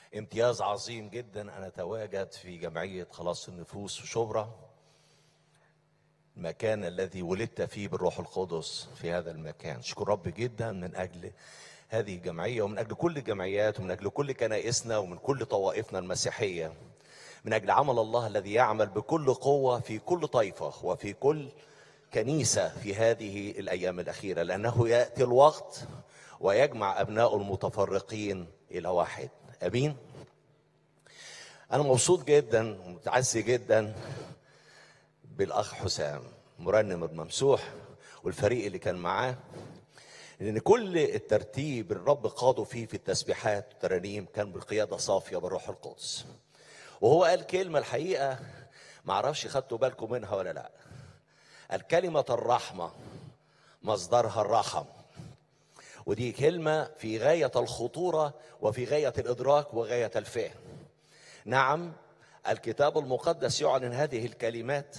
امتياز عظيم جدا أن أتواجد في جمعية خلاص النفوس في شبرا المكان الذي ولدت فيه بالروح القدس في هذا المكان أشكر رب جدا من أجل هذه الجمعية ومن أجل كل الجمعيات ومن أجل كل كنائسنا ومن كل طوائفنا المسيحية من أجل عمل الله الذي يعمل بكل قوة في كل طائفة وفي كل كنيسة في هذه الأيام الأخيرة لأنه يأتي الوقت ويجمع أبناء المتفرقين إلى واحد أمين أنا مبسوط جدا ومتعزي جدا بالأخ حسام مرنم الممسوح والفريق اللي كان معاه لأن كل الترتيب الرب قاده فيه في التسبيحات والترانيم كان بقيادة صافية بالروح القدس وهو قال كلمة الحقيقة معرفش خدتوا بالكم منها ولا لا الكلمة الرحمة مصدرها الرحم ودي كلمة في غاية الخطورة وفي غاية الإدراك وغاية الفهم نعم الكتاب المقدس يعلن هذه الكلمات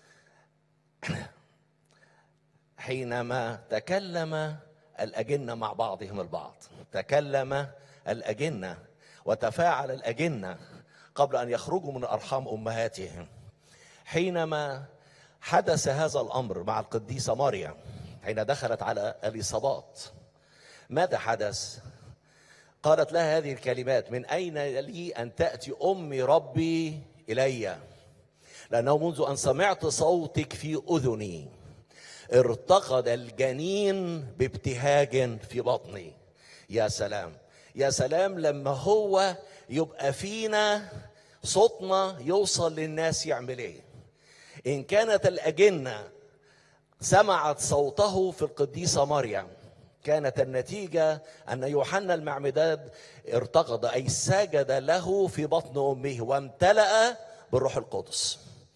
حينما تكلم الأجنة مع بعضهم البعض تكلم الأجنة وتفاعل الأجنة قبل أن يخرجوا من أرحام أمهاتهم حينما حدث هذا الأمر مع القديسة مريم حين دخلت على اليصابات ماذا حدث؟ قالت لها هذه الكلمات من أين لي أن تأتي أمي ربي إلي لأنه منذ أن سمعت صوتك في أذني ارتقد الجنين بابتهاج في بطني يا سلام يا سلام لما هو يبقى فينا صوتنا يوصل للناس يعمل ايه ان كانت الاجنه سمعت صوته في القديسه مريم كانت النتيجه ان يوحنا المعمداد ارتقد اي سجد له في بطن امه وامتلا بالروح القدس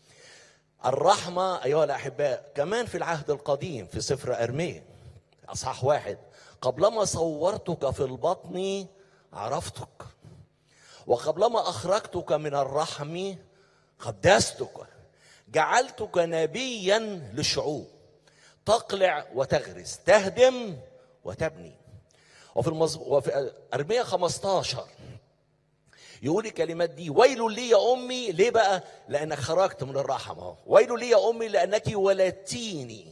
الرحمة أيها الأحباء كمان في العهد القديم في سفر أرمية أصحاح واحد قبلما صورتك في البطن عرفتك وقبلما أخرجتك من الرحم قدستك جعلتك نبيا للشعوب تقلع وتغرس تهدم وتبني وفي, المز... وفي أرمية 15 يقول الكلمات دي ويل لي يا امي ليه بقى لانك خرجت من الرحم اهو ويل لي يا امي لانك ولدتيني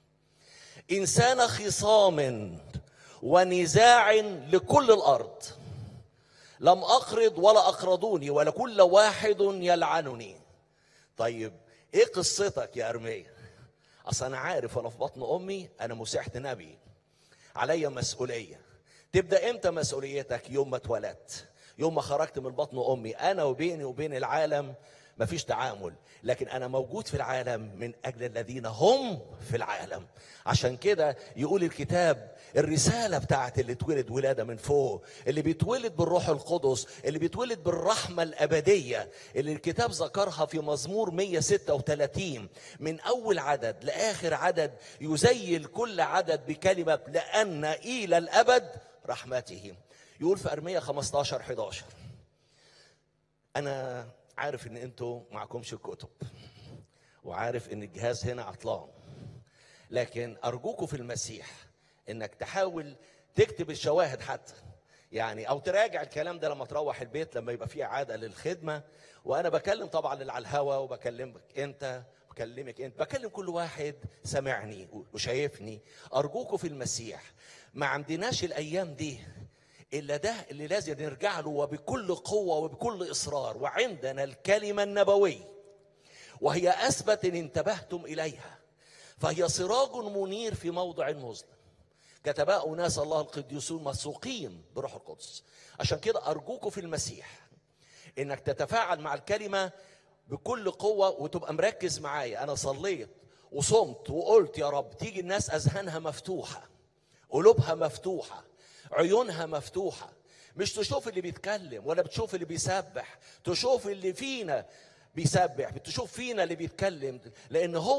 انسان خصام ونزاع لكل الارض لم اقرض ولا اقرضوني ولا كل واحد يلعنني طيب ايه قصتك يا ارميه اصل انا عارف وانا في بطن امي انا مسحت نبي عليا مسؤوليه تبدا امتى مسؤوليتك يوم ما اتولدت يوم ما خرجت من بطن امي انا وبيني وبين العالم مفيش تعامل لكن انا موجود في العالم من اجل الذين هم في العالم عشان كده يقول الكتاب الرسالة بتاعت اللي اتولد ولادة من فوق اللي بيتولد بالروح القدس اللي بيتولد بالرحمة الأبدية اللي الكتاب ذكرها في مزمور 136 من أول عدد لآخر عدد يزيل كل عدد بكلمة لأن إلى الأبد رحمته يقول في ارميه 15 11 انا عارف ان انتوا معكمش الكتب وعارف ان الجهاز هنا عطلان لكن ارجوكم في المسيح انك تحاول تكتب الشواهد حتى يعني او تراجع الكلام ده لما تروح البيت لما يبقى فيه عاده للخدمه وانا بكلم طبعا اللي على الهوا وبكلمك انت بكلمك انت بكلم كل واحد سمعني وشايفني ارجوكم في المسيح ما عندناش الايام دي الا ده اللي لازم نرجع له وبكل قوه وبكل اصرار وعندنا الكلمه النبويه وهي اثبت ان انتبهتم اليها فهي سراج منير في موضع مظلم كتباء ناس الله القديسون مسوقين بروح القدس عشان كده ارجوكم في المسيح انك تتفاعل مع الكلمه بكل قوه وتبقى مركز معايا انا صليت وصمت وقلت يا رب تيجي الناس اذهانها مفتوحه قلوبها مفتوحه عيونها مفتوحة مش تشوف اللي بيتكلم ولا بتشوف اللي بيسبح تشوف اللي فينا بيسبح بتشوف فينا اللي بيتكلم لأن هو